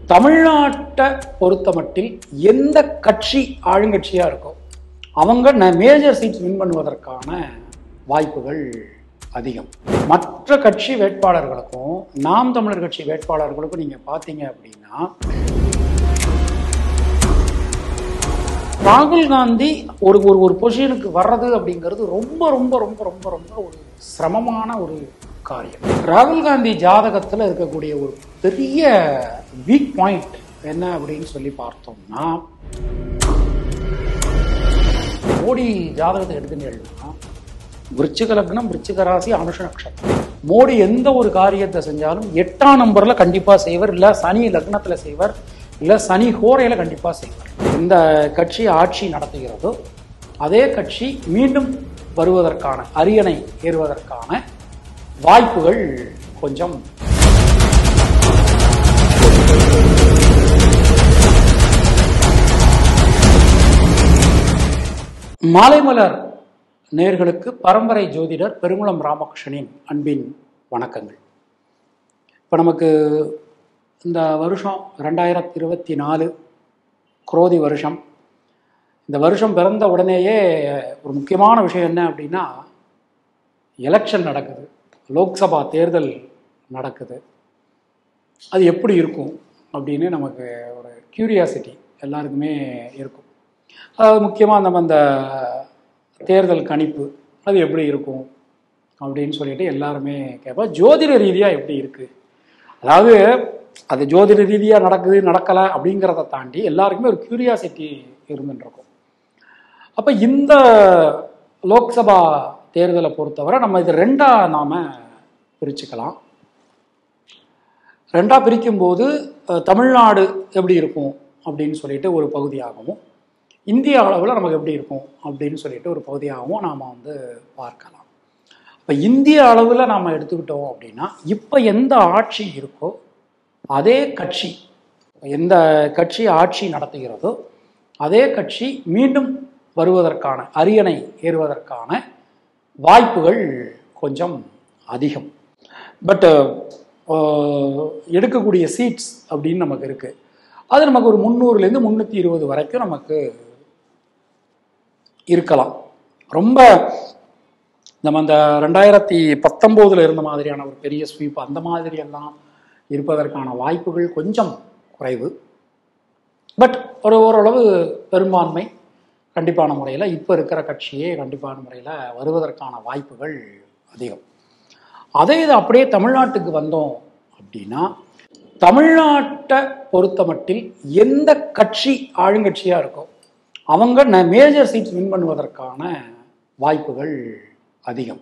தமிழ்நாட்டை பொறுத்தமட்டில் எந்த கட்சி ஆளுங்கட்சியாக இருக்கோ அவங்க மேஜர் சீட்ஸ் வின் பண்ணுவதற்கான வாய்ப்புகள் அதிகம் மற்ற கட்சி வேட்பாளர்களுக்கும் நாம் தமிழர் கட்சி வேட்பாளர்களுக்கும் நீங்கள் பார்த்தீங்க அப்படின்னா ராகுல் காந்தி ஒரு ஒரு ஒரு பொசிஷனுக்கு வர்றது அப்படிங்கிறது ரொம்ப ரொம்ப ரொம்ப ரொம்ப ரொம்ப ஒரு சிரமமான ஒரு காரியம் ராகுல் காந்தி ஜாதகத்தில் இருக்கக்கூடிய ஒரு பெரிய வீக் பாயிண்ட் என்ன அப்படின்னு சொல்லி பார்த்தோம்னா மோடி ஜாதகத்தை எடுத்துட்டீங்கன்னா விருச்சிக லக்னம் விருச்சிக ராசி அனுஷ நட்சத்திரம் மோடி எந்த ஒரு காரியத்தை செஞ்சாலும் எட்டாம் நம்பர்ல கண்டிப்பா செய்வர் இல்ல சனி லக்னத்துல செய்வர் இல்ல சனி ஹோரையில கண்டிப்பா செய்வர் எந்த கட்சி ஆட்சி நடத்துகிறதோ அதே கட்சி மீண்டும் வருவதற்கான அரியணை ஏறுவதற்கான வாய்ப்புகள் கொஞ்சம் மாலைமலர் நேர்களுக்கு பரம்பரை ஜோதிடர் பெருங்குளம் ராமகிருஷ்ணனின் அன்பின் வணக்கங்கள் இப்போ நமக்கு இந்த வருஷம் ரெண்டாயிரத்தி இருபத்தி நாலு குரோதி வருஷம் இந்த வருஷம் பிறந்த உடனேயே ஒரு முக்கியமான விஷயம் என்ன அப்படின்னா எலெக்ஷன் நடக்குது லோக்சபா தேர்தல் நடக்குது அது எப்படி இருக்கும் அப்படின்னு நமக்கு ஒரு கியூரியாசிட்டி எல்லாருக்குமே இருக்கும் அதாவது முக்கியமாக நம்ம அந்த தேர்தல் கணிப்பு அது எப்படி இருக்கும் அப்படின்னு சொல்லிட்டு எல்லாருமே கேட்போம் ஜோதிட ரீதியாக எப்படி இருக்குது அதாவது அது ஜோதிட ரீதியாக நடக்குது நடக்கலை அப்படிங்கிறத தாண்டி எல்லாருக்குமே ஒரு கியூரியாசிட்டி இருந்துட்டு இருக்கும் அப்போ இந்த லோக்சபா தேர்தலை பொறுத்தவரை நம்ம இது ரெண்டாக நாம் பிரிச்சுக்கலாம் ரெண்டாக பிரிக்கும்போது அஹ், தமிழ்நாடு எப்படி இருக்கும் அப்படின்னு சொல்லிட்டு ஒரு பகுதியாகவும் இந்திய அளவில் நமக்கு எப்படி இருக்கும் அப்படின்னு சொல்லிட்டு ஒரு பகுதியாகவும் நாம் வந்து பார்க்கலாம் இப்போ இந்திய அளவில் நாம் எடுத்துக்கிட்டோம் அப்படின்னா இப்போ எந்த ஆட்சி இருக்கோ அதே கட்சி எந்த கட்சி ஆட்சி நடத்துகிறதோ அதே கட்சி மீண்டும் வருவதற்கான அரியணை ஏறுவதற்கான வாய்ப்புகள் கொஞ்சம் அதிகம் பட் எடுக்கக்கூடிய சீட்ஸ் அப்படின்னு நமக்கு இருக்கு அது நமக்கு ஒரு முந்நூறுலேருந்து முந்நூற்றி இருபது வரைக்கும் நமக்கு இருக்கலாம் ரொம்ப நம்ம அந்த ரெண்டாயிரத்தி பத்தொம்போதில் இருந்த மாதிரியான ஒரு பெரிய ஸ்வீப் அந்த மாதிரி எல்லாம் இருப்பதற்கான வாய்ப்புகள் கொஞ்சம் குறைவு பட் ஒரு ஓரளவு பெரும்பான்மை கண்டிப்பான முறையில் இப்போ இருக்கிற கட்சியே கண்டிப்பான முறையில் வருவதற்கான வாய்ப்புகள் அதிகம் அதே இது அப்படியே தமிழ்நாட்டுக்கு வந்தோம் அப்படின்னா தமிழ்நாட்டை பொறுத்தமட்டில் எந்த கட்சி ஆளுங்கட்சியாக இருக்கோ அவங்க மேஜர் சீட்ஸ் வின் பண்ணுவதற்கான வாய்ப்புகள் அதிகம்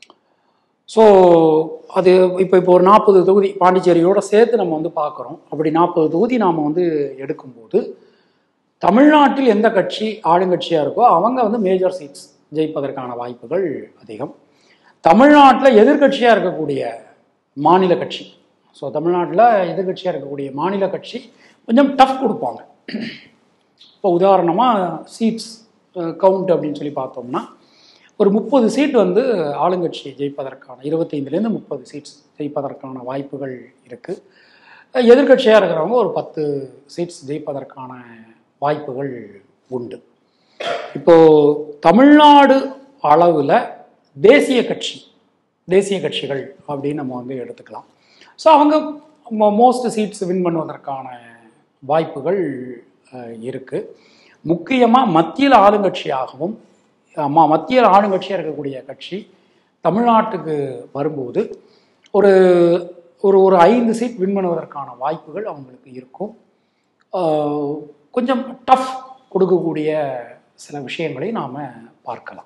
ஸோ அது இப்போ இப்போ ஒரு நாற்பது தொகுதி பாண்டிச்சேரியோட சேர்த்து நம்ம வந்து பார்க்குறோம் அப்படி நாற்பது தொகுதி நாம் வந்து எடுக்கும்போது தமிழ்நாட்டில் எந்த கட்சி ஆளுங்கட்சியாக இருக்கோ அவங்க வந்து மேஜர் சீட்ஸ் ஜெயிப்பதற்கான வாய்ப்புகள் அதிகம் தமிழ்நாட்டில் எதிர்க்கட்சியாக இருக்கக்கூடிய மாநில கட்சி ஸோ தமிழ்நாட்டில் எதிர்க்கட்சியாக இருக்கக்கூடிய மாநில கட்சி கொஞ்சம் டஃப் கொடுப்பாங்க இப்போ உதாரணமாக சீட்ஸ் கவுண்ட் அப்படின்னு சொல்லி பார்த்தோம்னா ஒரு முப்பது சீட் வந்து ஆளுங்கட்சி ஜெயிப்பதற்கான இருபத்தைந்துலேருந்து முப்பது சீட்ஸ் ஜெயிப்பதற்கான வாய்ப்புகள் இருக்குது எதிர்க்கட்சியாக இருக்கிறவங்க ஒரு பத்து சீட்ஸ் ஜெயிப்பதற்கான வாய்ப்புகள் உண்டு இப்போ தமிழ்நாடு அளவில் தேசிய கட்சி தேசிய கட்சிகள் அப்படின்னு நம்ம வந்து எடுத்துக்கலாம் ஸோ அவங்க மோஸ்ட் சீட்ஸ் வின் பண்ணுவதற்கான வாய்ப்புகள் அஹ், இருக்கு முக்கியமாக மத்தியில் ஆளுங்கட்சியாகவும் ஆமா மத்தியில் ஆளுங்கட்சியாக இருக்கக்கூடிய கட்சி தமிழ்நாட்டுக்கு வரும்போது ஒரு ஒரு ஒரு ஐந்து சீட் வின் பண்ணுவதற்கான வாய்ப்புகள் அவங்களுக்கு இருக்கும் ஆஹ், கொஞ்சம் டஃப் கொடுக்கக்கூடிய சில விஷயங்களை நாம் பார்க்கலாம்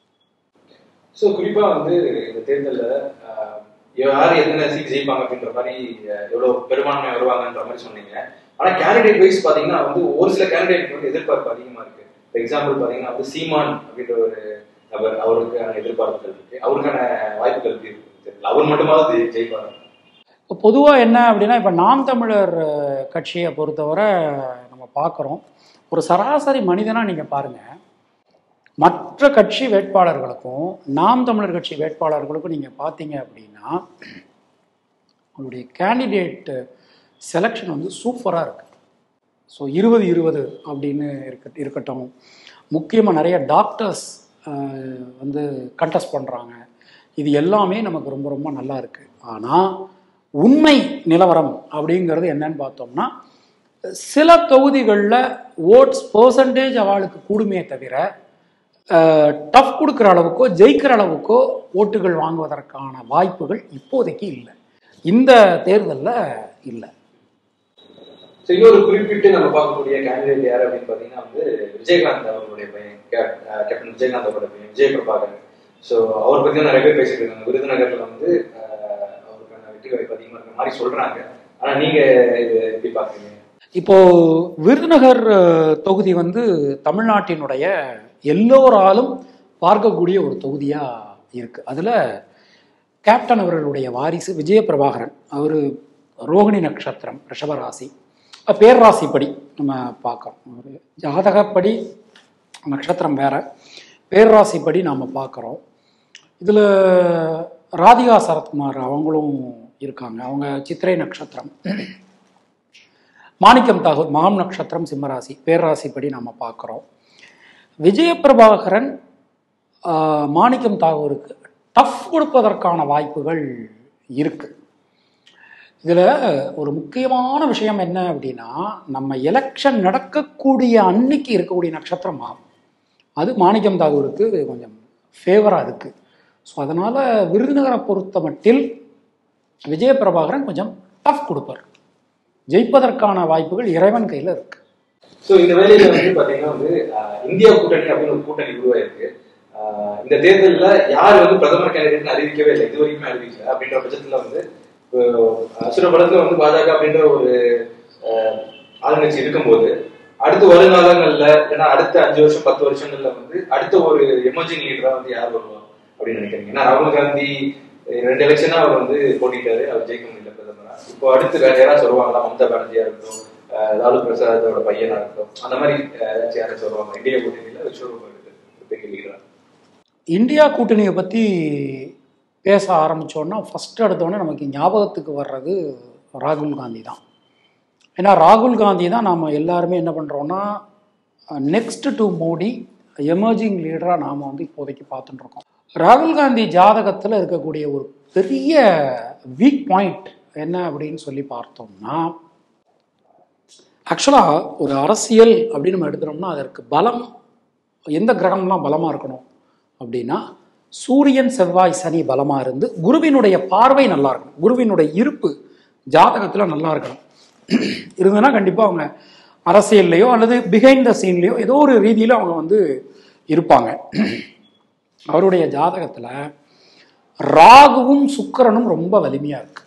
ஸோ குறிப்பா வந்து இந்த தேர்தல்ல ஆஹ், யார் எத்தனை சீட் ஜெயிப்பாங்க அப்படின்ற மாதிரி ஆஹ், எவ்வளவு பெரும்பான்மை வருவாங்கன்ற மாதிரி சொன்னீங்க ஆனா கேண்டிடேட் வைஸ் பாத்தீங்கன்னா வந்து ஒரு சில கேண்டிடேட் வந்து எதிர்பார்ப்பு அதிகமா இருக்கு எக்ஸாம்பிள் பாத்தீங்கன்னா வந்து சீமான் அப்படின்ற ஒரு நபர் அவருக்கான எதிர்பார்ப்புகள் இருக்கு அவருக்கான வாய்ப்புகள் எப்படி இருக்கு தெரியல அவர் மட்டுமாவது ஜெயிப்பாங்க இப்போ பொதுவாக என்ன அப்படின்னா இப்போ நாம் தமிழர் அஹ், கட்சியை பொறுத்தவரை நம்ம பார்க்குறோம் ஒரு சராசரி மனிதனாக நீங்கள் பாருங்கள் மற்ற கட்சி வேட்பாளர்களுக்கும் நாம் தமிழர் கட்சி வேட்பாளர்களுக்கும் நீங்கள் பார்த்தீங்க அப்படின்னா உங்களுடைய கேண்டிடேட் செலெக்ஷன் வந்து சூப்பராக இருக்குது ஸோ இருபது இருபது அப்படின்னு இருக்க இருக்கட்டும் முக்கியமாக நிறைய டாக்டர்ஸ் வந்து கண்டெஸ்ட் பண்ணுறாங்க இது எல்லாமே நமக்கு ரொம்ப ரொம்ப நல்லா இருக்குது ஆனால் உண்மை நிலவரம் அப்படிங்கிறது என்னன்னு பார்த்தோம்னா சில தொகுதிகளில் ஓட்ஸ் பர்சன்டேஜ் அவளுக்கு கூடுமே தவிர டஃப் கொடுக்குற அளவுக்கோ ஜெயிக்கிற அளவுக்கோ ஓட்டுகள் வாங்குவதற்கான வாய்ப்புகள் இப்போதைக்கு இல்லை இந்த தேர்தலில் இல்லை ஸோ இன்னொரு குறிப்பிட்டு நம்ம பார்க்கக்கூடிய கேண்டிடேட் யார் அப்படின்னு பார்த்தீங்கன்னா வந்து விஜயகாந்த் அவர்களுடைய பையன் கே- அஹ் கேப்டன் விஜயகாந்த் அவரோட பையன் விஜய் பிரபாகரன் ஸோ அவர் பத்தி நிறைய பேர் பேசிட்டு இருக்காங்க விருதுநகர்ல வந்து அஹ், அவருக்கான வெற்றி வாய்ப்பு அதிகமா இருக்கிற மாதிரி சொல்றாங்க ஆனா நீங்க இது எப்படி பாக்குறீங்க இப்போ விருதுநகர் அஹ், தொகுதி வந்து தமிழ்நாட்டினுடைய எல்லோராலும் பார்க்கக்கூடிய ஒரு தொகுதியா இருக்கு அதுல கேப்டன் அவர்களுடைய வாரிசு விஜய பிரபாகரன் அவர் ரோகிணி நட்சத்திரம் ரிஷபராசி அஹ், பேர்ராசிப்படி நம்ம பார்க்கறோம் ஒரு ஜாதகப்படி நட்சத்திரம் வேற பேர்ராசிப்படி நாம் பார்க்குறோம் இதில் ராதிகா சரத்குமார் அவங்களும் இருக்காங்க அவங்க சித்திரை நட்சத்திரம் மாணிக்கம் தாகூர் மகம் நட்சத்திரம் சிம்மராசி பேர்ராசிப்படி நாம் பார்க்குறோம் விஜயபிரபாகரன் ஆஹ், மாணிக்கம் தாகூருக்கு டஃப் கொடுப்பதற்கான வாய்ப்புகள் இருக்கு இதில் ஒரு முக்கியமான விஷயம் என்ன அப்படின்னா நம்ம எலெக்ஷன் நடக்கக்கூடிய அன்னைக்கு இருக்கக்கூடிய நட்சத்திரம் மகம் அது மாணிக்கம் தாகூருக்கு கொஞ்சம் ஃபேவராக இருக்குது ஸோ அதனால் விருதுநகரை பொறுத்த மட்டில் விஜயபிரபாகரன் கொஞ்சம் டஃப் கொடுப்பார் ஜெயிப்பதற்கான வாய்ப்புகள் இறைவன் கையில் இருக்கு ஸோ இந்த வேலையில வந்து பாத்தீங்கன்னா வந்து அஹ், இந்தியா கூட்டணி அப்படின்னு ஒரு கூட்டணி உருவாயிருக்கு அஹ், இந்த தேர்தல்ல யார் வந்து பிரதமர் கேண்டிடேட்னு அறிவிக்கவே இல்லை இது வரைக்கும் அறிவிக்கல அப்படின்ற பட்சத்துல வந்து இப்போ, அசுர படத்துல வந்து பாஜக அப்படின்ற ஒரு அஹ், ஆளுங்கட்சி இருக்கும்போது அடுத்த வருங்காலங்கள்ல ஏன்னா அடுத்த அஞ்சு வருஷம் பத்து வருஷங்கள்ல வந்து அடுத்த ஒரு எமர்ஜிங் லீடரா வந்து யார் வருவா அப்படின்னு நினைக்கிறீங்க ஏன்னா ராகுல் காந்தி அஹ், ரெண்டு எலெக்ஷனா அவர் வந்து போட்டிட்டாரு அவர் ஜெயிக்க முடியல பிரதமரா இப்போ அடுத்து வேற யாராவது வருவாங்களா மம்தா பானர்ஜியா இருக்கட்டும் அஹ், லாலு பிரசாதோட பையனா இருக்கட்டும் அந்த மாதிரி அஹ், ஏதாச்சும் யாராச்சும் வருவாங்க இந்தியா கூட்டணியில விஸ்வரூபம் இருக்கு லீடரா இந்தியா கூட்டணியை பற்றி பேச ஆரம்பித்தோன்னா ஃபஸ்ட்டு எடுத்தோடனே நமக்கு ஞாபகத்துக்கு வர்றது ராகுல் காந்தி தான் ஏன்னா ராகுல் காந்தி தான் நாம் எல்லாருமே என்ன பண்ணுறோன்னா நெக்ஸ்ட் டு மோடி எமர்ஜிங் லீடராக நாம் வந்து இப்போதைக்கு பார்த்துட்டு இருக்கோம் ராகுல் காந்தி ஜாதகத்தில் இருக்கக்கூடிய ஒரு பெரிய வீக் பாயிண்ட் என்ன அப்படின்னு சொல்லி பார்த்தோம்னா ஆக்சுவலாக ஒரு அரசியல் அப்படின்னு நம்ம எடுத்துட்டோம்னா அதற்கு பலம் எந்த கிரகம்லாம் பலமாக இருக்கணும் அப்படின்னா சூரியன் செவ்வாய் சனி பலமாக இருந்து குருவினுடைய பார்வை நல்லா இருக்கணும் குருவினுடைய இருப்பு ஜாதகத்தில் நல்லா இருக்கணும் இருந்ததுன்னா கண்டிப்பாக அவங்க அரசியல்லையோ அல்லது பிஹைண்ட் த சீன்லேயோ ஏதோ ஒரு ரீதியில் அவங்க வந்து இருப்பாங்க அவருடைய ஜாதகத்தில் ராகுவும் சுக்கிரனும் ரொம்ப வலிமையாக இருக்கு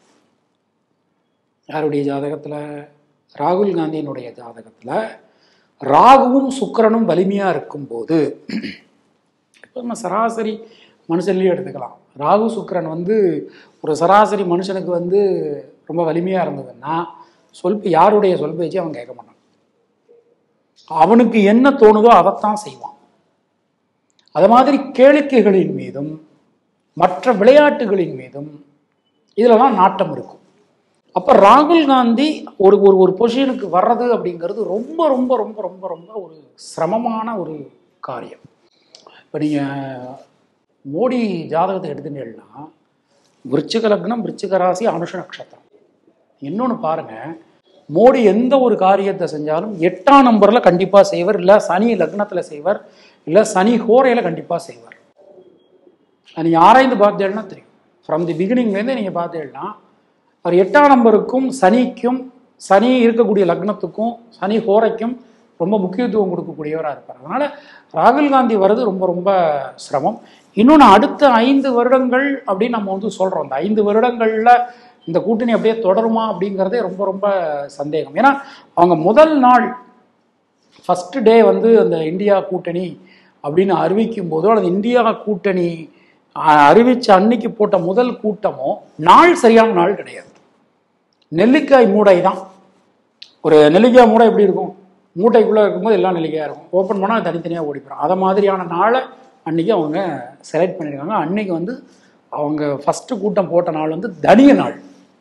யாருடைய ஜாதகத்தில் ராகுல் காந்தியினுடைய ஜாதகத்தில் ராகுவும் சுக்கிரனும் வலிமையாக இருக்கும்போது இப்போ நம்ம சராசரி மனுஷன்லேயே எடுத்துக்கலாம் ராகு சுக்கிரன் வந்து ஒரு சராசரி மனுஷனுக்கு வந்து ரொம்ப வலிமையாக இருந்ததுன்னா சொல் யாருடைய சொல் பேச்சு அவன் கேட்க மாட்டான் அவனுக்கு என்ன தோணுதோ அதைத்தான் செய்வான் அது மாதிரி கேளிக்கைகளின் மீதும் மற்ற விளையாட்டுகளின் மீதும் இதிலலாம் நாட்டம் இருக்கும் அப்போ ராகுல் காந்தி ஒரு ஒரு ஒரு பொசிஷனுக்கு வர்றது அப்படிங்கிறது ரொம்ப ரொம்ப ரொம்ப ரொம்ப ரொம்ப ஒரு சிரமமான ஒரு காரியம் இப்போ நீங்கள் மோடி ஜாதகத்தை எடுத்துட்டீங்கன்னா விருச்சிக லக்னம் விருச்சிக ராசி அனுஷ நட்சத்திரம் இன்னொன்று பாருங்க மோடி எந்த ஒரு காரியத்தை செஞ்சாலும் எட்டாம் நம்பரில் கண்டிப்பாக செய்வர் இல்லை சனி லக்னத்தில் செய்வர் இல்லை சனி ஹோரையில் கண்டிப்பாக செய்வார் அது நீங்கள் ஆராய்ந்து பார்த்தேன்னா தெரியும் ஃப்ரம் தி பிகினிங்லேருந்து நீங்கள் பார்த்தீங்கன்னா அவர் எட்டாம் நம்பருக்கும் சனிக்கும் சனி இருக்கக்கூடிய லக்னத்துக்கும் சனி ஹோரைக்கும் ரொம்ப முக்கியத்துவம் கொடுக்கக்கூடியவராக இருப்பார் அதனால் ராகுல் காந்தி வர்றது ரொம்ப ரொம்ப சிரமம் இன்னொன்று அடுத்த ஐந்து வருடங்கள் அப்படின்னு நம்ம வந்து சொல்கிறோம் இந்த ஐந்து வருடங்களில் இந்த கூட்டணி அப்படியே தொடருமா அப்படிங்கிறதே ரொம்ப ரொம்ப சந்தேகம் ஏன்னா அவங்க முதல் நாள் ஃபஸ்ட்டு டே வந்து அந்த இந்தியா கூட்டணி அப்படின்னு அறிவிக்கும் போதோ அல்லது இந்தியா கூட்டணி அஹ், அறிவிச்ச அன்னைக்கு போட்ட முதல் கூட்டமோ நாள் சரியான நாள் கிடையாது நெல்லிக்காய் மூடை தான் ஒரு நெல்லிக்காய் மூடை எப்படி இருக்கும் மூட்டைக்குள்ளே இருக்கும்போது எல்லாம் நெல்லிக்காய் இருக்கும் ஓப்பன் பண்ணால் தனித்தனியாக ஓடிப்போம் அதை மாதிரியான நாளை அன்னைக்கு அவங்க செலக்ட் பண்ணியிருக்காங்க அன்னைக்கு வந்து அவங்க ஃபஸ்ட்டு கூட்டம் போட்ட நாள் வந்து தனிய நாள்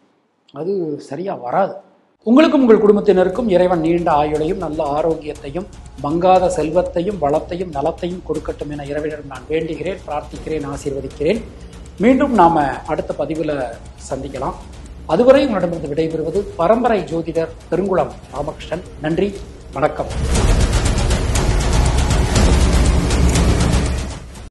அது சரியாக வராது உங்களுக்கும் உங்கள் குடும்பத்தினருக்கும் இறைவன் நீண்ட ஆயுளையும் நல்ல ஆரோக்கியத்தையும் மங்காத செல்வத்தையும் வளத்தையும் நலத்தையும் கொடுக்கட்டும் என இறைவனிடம் நான் வேண்டுகிறேன் பிரார்த்திக்கிறேன் ஆசீர்வதிக்கிறேன் மீண்டும் நாம அடுத்த பதிவில் சந்திக்கலாம் அதுவரை உங்களிடமிருந்து விடைபெறுவது பரம்பரை ஜோதிடர் பெருங்குளம் ராமகிருஷ்ணன் நன்றி வணக்கம்